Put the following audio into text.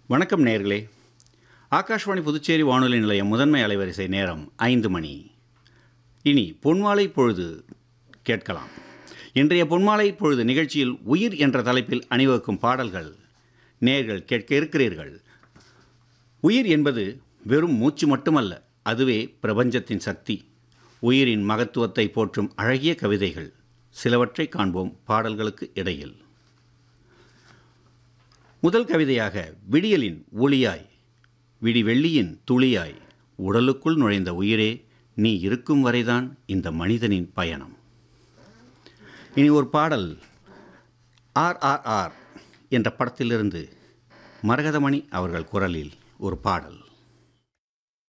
வணக்கம் நேயர்களே ஆகாஷ்வாணி புதுச்சேரி வானொலி நிலையம் முதன்மை அலைவரிசை நேரம் ஐந்து மணி இனி பொன்மாலை பொழுது கேட்கலாம் இன்றைய பொன்மாலை பொழுது நிகழ்ச்சியில் உயிர் என்ற தலைப்பில் அணிவகுக்கும் பாடல்கள் நேயர்கள் கேட்க இருக்கிறீர்கள் உயிர் என்பது வெறும் மூச்சு மட்டுமல்ல அதுவே பிரபஞ்சத்தின் சக்தி உயிரின் மகத்துவத்தை போற்றும் அழகிய கவிதைகள் சிலவற்றை காண்போம் பாடல்களுக்கு இடையில் முதல் கவிதையாக விடியலின் ஒளியாய் விடி வெள்ளியின் துளியாய் உடலுக்குள் நுழைந்த உயிரே நீ இருக்கும் வரைதான் இந்த மனிதனின் பயணம் இனி ஒரு பாடல் ஆர் ஆர் ஆர் என்ற படத்திலிருந்து மரகதமணி அவர்கள் குரலில் ஒரு பாடல்